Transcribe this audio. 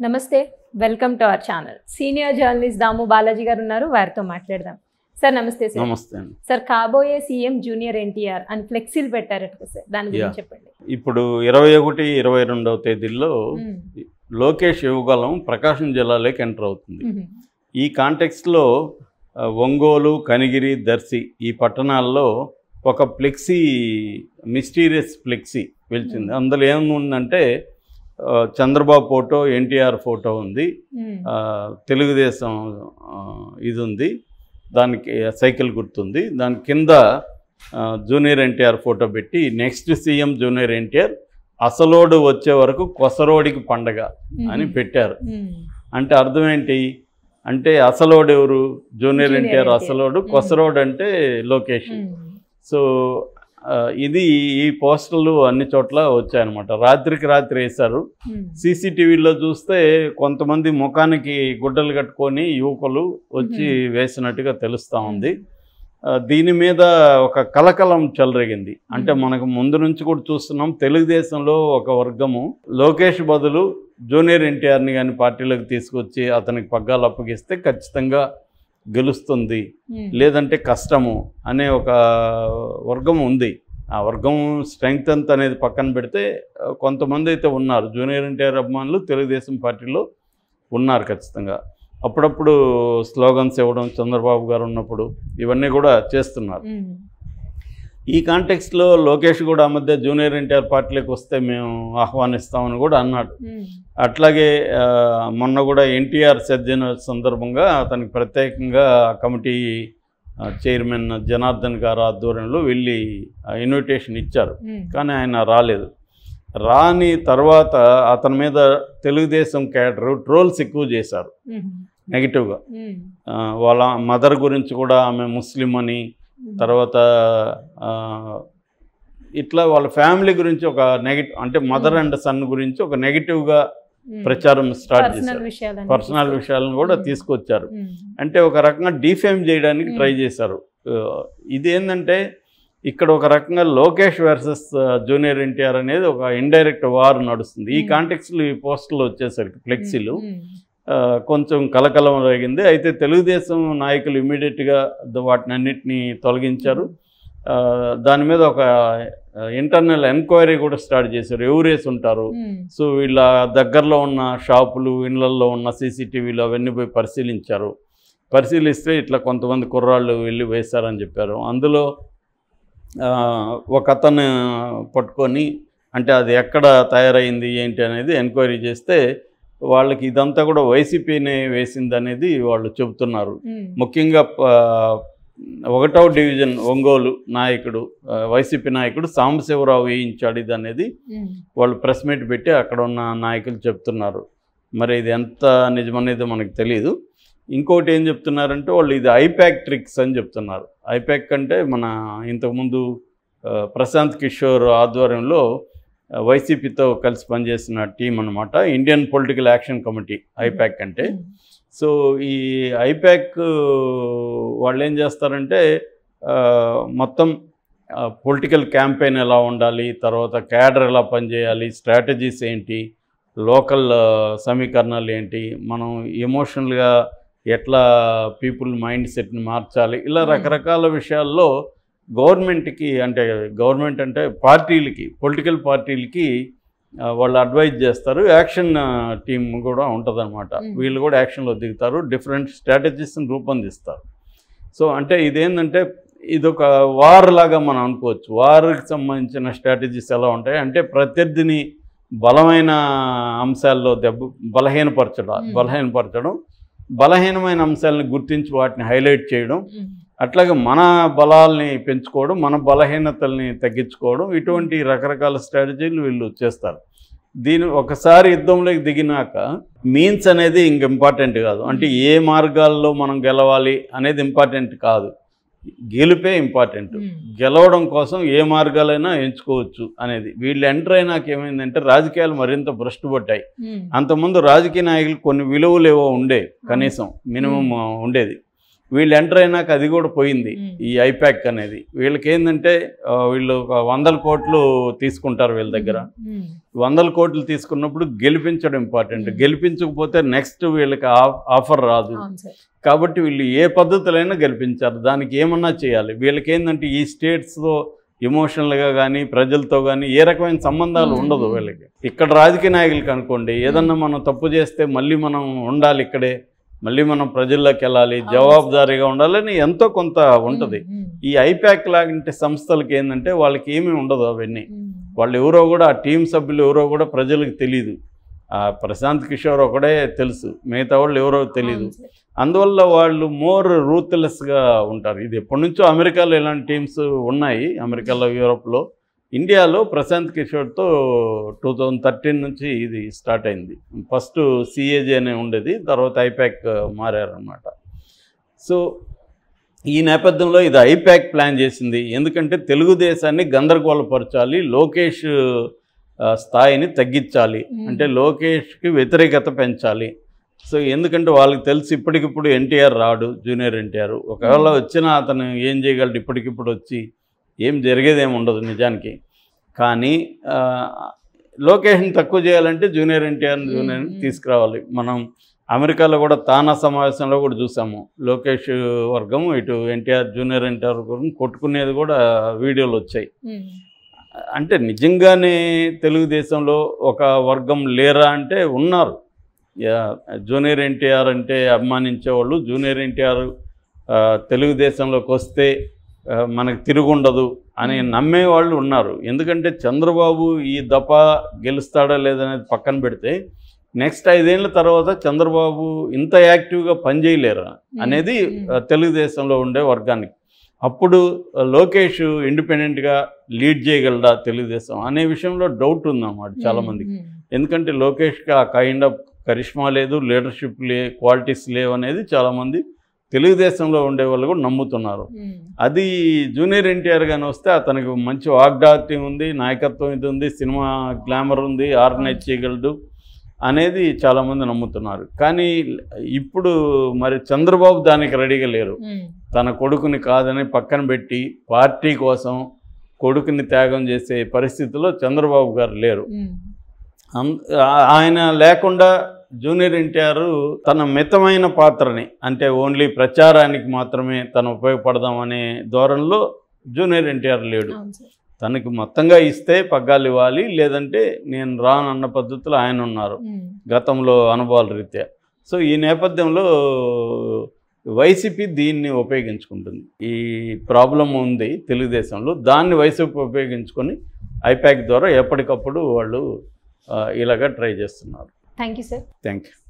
నమస్తే welcome to our channel senior journalist Damu Balaji garu ఉన్నారు వారితో మాట్లాడదాం సార్ నమస్తే సార్ నమస్తే అండి సార్ కాబోయే సీఎం జూనియర్ ఎన్టీఆర్ అని ఫ్లెక్సీలు పెట్టారట కదా సార్ దాని గురించి Yeah. చెప్పండి ఇప్పుడు ఇరవై ఒకటి ఇరవై రెండవ తేదీల్లో మ్మ్. లోకేష్ యువగలం ప్రకాశం జిల్లాలోకి ఎంటర్ అవుతుంది మ్మ్. ఈ కాంటెక్స్లో ఆ, ఒంగోలు కనిగిరి దర్శి ఈ పట్టణాల్లో ఒక ఫ్లెక్సీ మిస్టీరియస్ ఫ్లెక్సీ పిలిచింది అందులో ఏముందంటే ఆ, చంద్రబాబు ఫోటో ఎన్టీఆర్ ఫోటో ఉంది మ్మ్. ఆ, తెలుగుదేశం ఆ, ఇది ఉంది దానికి సైకిల్ గుర్తుంది దాని కింద ఆ, జూనియర్ ఎన్టీఆర్ ఫోటో పెట్టి నెక్స్ట్ సీఎం జూనియర్ ఎన్టీఆర్ అసలోడు వచ్చే వరకు కొసరోడికి పండగ అని పెట్టారు మ్మ్. అంటే అర్థం ఏంటి అంటే అసలోడు ఎవరు జూనియర్ Junior ఎన్టీఆర్ NTR. అసలోడు మ్మ్. కొసరోడు అంటే లోకేష్ మ్మ్. సో ఆ, ఇది ఈ పోస్టర్లు అన్ని చోట్ల వచ్చాయన్నమాట రాత్రికి రాత్రి వేశారు మ్మ్. సీసీటీవీలో చూస్తే కొంతమంది ముఖానికి గుడ్డలు కట్టుకొని యువకులు వచ్చి వేసినట్టుగా తెలుస్తూ ఉంది ఆ, దీని మీద ఒక కలకలం చెలరేగింది అంటే మ్మ్. మనకు ముందు నుంచి కూడా చూస్తున్నాం తెలుగుదేశంలో ఒక వర్గము లోకేష్ బదులు జూనియర్ ఎన్టీఆర్ని కానీ పార్టీలోకి తీసుకొచ్చి అతనికి పగ్గాలు అప్పగిస్తే ఖచ్చితంగా గెలుస్తుంది మ్మ్. లేదంటే కష్టము అనే ఒక వర్గం ఉంది ఆ వర్గం స్ట్రెంగ్త్ ఎంత అనేది పక్కన పెడితే ఆ, కొంతమంది అయితే ఉన్నారు జూనియర్ ఎన్టీఆర్ అభిమానులు తెలుగుదేశం పార్టీలో ఉన్నారు ఖచ్చితంగా అప్పుడప్పుడు స్లోగన్స్ ఇవ్వడం చంద్రబాబు గారు ఉన్నప్పుడు ఇవన్నీ కూడా చేస్తున్నారు మ్మ్. ఈ కాంటెక్స్ట్లో లోకేష్ కూడా ఆ మధ్య జూనియర్ ఎన్టీఆర్ పార్టీలోకి వస్తే మేము ఆహ్వానిస్తామని కూడా అన్నాడు మ్మ్. అట్లాగే ఆ, మొన్న కూడా ఎన్టీఆర్ సర్జన సందర్భంగా అతనికి ప్రత్యేకంగా కమిటీ ఆ, చైర్మన్ జనార్దన్ గారు ఆధ్వర్యంలో వెళ్ళి ఆ, ఇన్విటేషన్ ఇచ్చారు మ్మ్. కానీ ఆయన రాలేదు రాని తర్వాత అతని మీద తెలుగుదేశం క్యాడరు ట్రోల్స్ ఎక్కువ చేశారు మ్మ్. నెగిటివ్గా మ్మ్. ఆ, వాళ్ళ మదర్ గురించి కూడా ఆమె ముస్లిం అని తర్వాత ఆ, ఇట్లా వాళ్ళ ఫ్యామిలీ గురించి ఒక నెగిటివ్ అంటే మదర్ అండ్ సన్ గురించి ఒక నెగిటివ్గా మ్మ్. ప్రచారం స్టార్ట్ పర్సనల్ చేశారు విషయాలు పర్సనల్ విషయాలను కూడా తీసుకొచ్చారు మ్మ్. అంటే ఒక రకంగా డిఫేమ్ చేయడానికి Hmm. ట్రై చేశారు ఆ, ఇది ఏంటంటే ఇక్కడ ఒక రకంగా లోకేష్ వర్సెస్ జూనియర్ ఎన్టీఆర్ అనేది ఒక ఇండైరెక్ట్ వార్ నడుస్తుంది ఈ Hmm. కాంటెక్స్లో ఈ పోస్టులు వచ్చేసరికి ఫ్లెక్సీలు మ్మ్. ఆ, కొంచెం కలకలం రేగింది అయితే తెలుగుదేశం నాయకులు ఇమీడియట్గా వాటిని అన్నిటినీ తొలగించారు ఆ, దాని మీద ఒక ఇంటర్నల్ ఎంక్వైరీ కూడా స్టార్ట్ చేశారు ఎవరేసి ఉంటారు మ్మ్. సో వీళ్ళ దగ్గరలో ఉన్న షాపులు ఇళ్ళల్లో ఉన్న సీసీటీవీలు అవన్నీ పోయి పరిశీలించారు పరిశీలిస్తే ఇట్లా కొంతమంది కుర్రాళ్ళు వెళ్ళి వేశారని చెప్పారు అందులో ఆ, ఒక అతను పట్టుకొని అంటే అది ఎక్కడ తయారైంది ఏంటి అనేది ఎంక్వైరీ చేస్తే వాళ్ళకి ఇదంతా కూడా వైసీపీనే వేసింది అనేది వాళ్ళు చెబుతున్నారు మ్మ్. ముఖ్యంగా ఆ, ఒకటవ డివిజన్ ఒంగోలు నాయకుడు ఆ, వైసీపీ నాయకుడు సాంబశివరావు వేయించాడు ఇది అనేది మ్మ్. వాళ్ళు ప్రెస్ మీట్ పెట్టి అక్కడ ఉన్న నాయకులు చెప్తున్నారు మరి ఇది ఎంత నిజమనేది మనకు తెలియదు ఇంకోటి ఏం చెప్తున్నారంటే వాళ్ళు ఇది ఐప్యాక్ ట్రిక్స్ అని చెప్తున్నారు ఐప్యాక్ అంటే మన ఇంతకుముందు ఆ, ప్రశాంత్ కిషోర్ ఆధ్వర్యంలో ఆ, వైసీపీతో కలిసి పనిచేసిన టీం అనమాట Indian political action committee IPAC అంటే మ్మ్. సో ఈ ఐప్యాక్ వాళ్ళు ఏం చేస్తారంటే ఆ, మొత్తం పొలిటికల్ క్యాంపెయిన్ ఎలా ఉండాలి తర్వాత క్యాడర్ ఎలా పనిచేయాలి స్ట్రాటజీస్ ఏంటి లోకల్ సమీకరణాలు ఏంటి మనం ఎమోషనల్గా ఎట్లా పీపుల్ మైండ్ సెట్ని మార్చాలి ఇలా Hmm. రకరకాల విషయాల్లో గవర్నమెంట్కి అంటే గవర్నమెంట్ అంటే పార్టీలకి పొలిటికల్ పార్టీలకి ఆ, వాళ్ళు అడ్వైజ్ చేస్తారు యాక్షన్ టీమ్ కూడా ఉంటుందన్నమాట Mm. వీళ్ళు కూడా యాక్షన్లో దిగుతారు డిఫరెంట్ స్ట్రాటజీస్ని రూపొందిస్తారు సో అంటే ఇదేంటంటే ఇదొక వార్ లాగా మనం అనుకోవచ్చు వార్కి సంబంధించిన స్ట్రాటజీస్ ఎలా ఉంటాయి అంటే ప్రత్యర్థిని బలమైన అంశాల్లో దెబ్బ బలహీనపరచడం Mm. బలహీనపరచడం బలహీనమైన అంశాలను గుర్తించి వాటిని హైలైట్ చేయడం మ్మ్. అట్లాగే మన బలాల్ని పెంచుకోవడం మన బలహీనతల్ని తగ్గించుకోవడం ఇటువంటి రకరకాల స్ట్రాటజీలు వీళ్ళు చేస్తారు దీని ఒకసారి యుద్ధంలోకి దిగినాక మీన్స్ అనేది ఇంక ఇంపార్టెంట్ కాదు అంటే ఏ మార్గాల్లో మనం గెలవాలి అనేది ఇంపార్టెంట్ కాదు గెలుపే ఇంపార్టెంట్ మ్మ్. గెలవడం కోసం ఏ మార్గాలైనా ఎంచుకోవచ్చు అనేది వీళ్ళు ఎంటర్ అయినాక ఏమైందంటే రాజకీయాలు మరింత భ్రష్టు పట్టాయి మ్మ్. అంతకుముందు రాజకీయ నాయకులు కొన్ని విలువలు ఏవో ఉండే కనీసం మినిమం ఉండేది వీళ్ళు ఎంటర్ అయినాక అది కూడా పోయింది మ్మ్. ఈ ఐప్యాక్ అనేది వీళ్ళకి ఏంటంటే ఆ, వీళ్ళు ఒక వందల కోట్లు తీసుకుంటారు వీళ్ళ దగ్గర మ్మ్. వందల కోట్లు తీసుకున్నప్పుడు గెలిపించడం ఇంపార్టెంట్ మ్మ్. గెలిపించకపోతే నెక్స్ట్ వీళ్ళకి ఆ- ఆఫర్ రాదు అవును సార్ కాబట్టి వీళ్ళు ఏ పద్ధతులైనా గెలిపించారు దానికి ఏమన్నా చేయాలి వీళ్ళకి ఏంటంటే ఈ స్టేట్స్తో ఎమోషనల్గా కానీ ప్రజలతో కానీ ఏ రకమైన సంబంధాలు మ్మ్. ఉండదు వీళ్ళకి ఇక్కడ రాజకీయ నాయకులకి అనుకోండి ఏదన్నా మనం తప్పు చేస్తే మళ్ళీ మనం ఉండాలి ఇక్కడే మళ్ళీ మనం ప్రజల్లోకి వెళ్ళాలి అవును. జవాబుదారీగా ఉండాలని ఎంతో కొంత ఉంటుంది మ్మ్. ఈ ఐప్యాక్ లాంటి సంస్థలకి ఏంటంటే వాళ్ళకి ఏమీ ఉండదు అవన్నీ మ్మ్. వాళ్ళు ఎవరో కూడా ఆ టీం సభ్యులు ఎవరో కూడా ప్రజలకు తెలియదు ఆ ప్రశాంత్ కిషోర్ ఒకడే తెలుసు మిగతా వాళ్ళు ఎవరో తెలియదు అవును సార్. అందువల్ల వాళ్ళు మోర్ రూత్లెస్గా ఉంటారు ఇది ఎప్పటి నుంచో అమెరికాలో ఇలాంటి టీమ్స్ ఉన్నాయి అమెరికాలో యూరోప్లో ఇండియాలో ప్రశాంత్ కిషోర్తో టూ థౌజండ్ థర్టీన్ నుంచి ఇది స్టార్ట్ అయింది ఫస్ట్ సిఏజీ అనే ఉండేది తర్వాత ఐప్యాక్ మారారనమాట సో ఈ నేపథ్యంలో ఇది ఐప్యాక్ ప్లాన్ చేసింది ఎందుకంటే తెలుగుదేశాన్ని గందరగోళపరచాలి లోకేష్ ఆ, స్థాయిని తగ్గించాలి మ్మ్. అంటే లోకేష్కి వ్యతిరేకత పెంచాలి సో ఎందుకంటే వాళ్ళకి తెలిసి ఇప్పటికిప్పుడు ఎన్టీఆర్ రాడు జూనియర్ ఎన్టీఆర్ ఒకవేళ మ్మ్. వచ్చినా అతను ఏం చేయగలడు ఇప్పటికిప్పుడు వచ్చి ఏం జరిగేదేమి ఉండదు నిజానికి కానీ ఆ, లోకేష్ని తక్కువ చేయాలంటే జూనియర్ ఎన్టీఆర్ జూనియర్ని మ్మ్. తీసుకురావాలి మనం అమెరికాలో కూడా తానా సమావేశంలో కూడా చూసాము లోకేష్ వర్గం ఇటు ఎన్టీఆర్ జూనియర్ ఎన్టీఆర్ వర్గం కొట్టుకునేది కూడా వీడియోలు వచ్చాయి మ్మ్. అంటే నిజంగానే తెలుగుదేశంలో ఒక వర్గం లేరా అంటే ఉన్నారు యా, జూనియర్ ఎన్టీఆర్ అంటే అభిమానించేవాళ్ళు జూనియర్ ఎన్టీఆర్ ఆ, తెలుగుదేశంలోకి వస్తే ఆ, మనకు తిరుగుండదు అని మ్మ్. నమ్మేవాళ్ళు ఉన్నారు ఎందుకంటే చంద్రబాబు ఈ దఫ గెలుస్తాడా లేదనేది పక్కన పెడితే నెక్స్ట్ ఐదేళ్ల తర్వాత చంద్రబాబు ఇంత యాక్టివ్గా పనిచేయలేరా అనేది మ్మ్. ఆ, తెలుగుదేశంలో ఉండే వర్గానికి అప్పుడు ఆ, లోకేష్ ఇండిపెండెంట్గా లీడ్ చేయగలడా తెలుగుదేశం అనే విషయంలో డౌట్ ఉందన్నమాట చాలామందికి మ్మ్. ఎందుకంటే లోకేష్కి ఆ కైండ్ ఆఫ్ కరిష్మా లేదు లీడర్షిప్ లే క్వాలిటీస్ లేవు అనేది చాలామంది తెలుగుదేశంలో ఉండే వాళ్ళు కూడా నమ్ముతున్నారు మ్మ్. అది జూనియర్ ఎన్టీఆర్ కానీ వస్తే అతనికి మంచి వాగ్దాటి ఉంది నాయకత్వం ఇది ఉంది సినిమా గ్లామర్ ఉంది ఆర్గనైజ్ చేయగలడు అనేది చాలామంది నమ్ముతున్నారు కానీ ఇప్పుడు మరి చంద్రబాబు దానికి రెడీగా లేరు మ్మ్. తన కొడుకుని కాదని పక్కన పెట్టి పార్టీ కోసం కొడుకుని త్యాగం చేసే పరిస్థితిలో చంద్రబాబు గారు లేరు మ్మ్. అం- ఆ- ఆయన లేకుండా జూనియర్ ఎన్టీఆర్ తన మితమైన పాత్రని అంటే ఓన్లీ ప్రచారానికి మాత్రమే తను ఉపయోగపడదాం అనే ధోరణిలో జూనియర్ ఎన్టీఆర్ లేడు అవును సార్. తనకి మొత్తంగా ఇస్తే పగ్గాలు ఇవ్వాలి లేదంటే నేను రానన్న పద్ధతిలో ఆయన ఉన్నారు మ్మ్. గతంలో అనుభవాల రీత్యా సో ఈ నేపథ్యంలో వైసీపీ దీన్ని ఉపయోగించుకుంటుంది ఈ ప్రాబ్లం ఉంది తెలుగుదేశంలో దాన్ని వైసీపీ ఉపయోగించుకొని ఐప్యాక్ ద్వారా ఎప్పటికప్పుడు వాళ్ళు ఆ, ఇలాగ ట్రై చేస్తున్నారు thank you sir thank you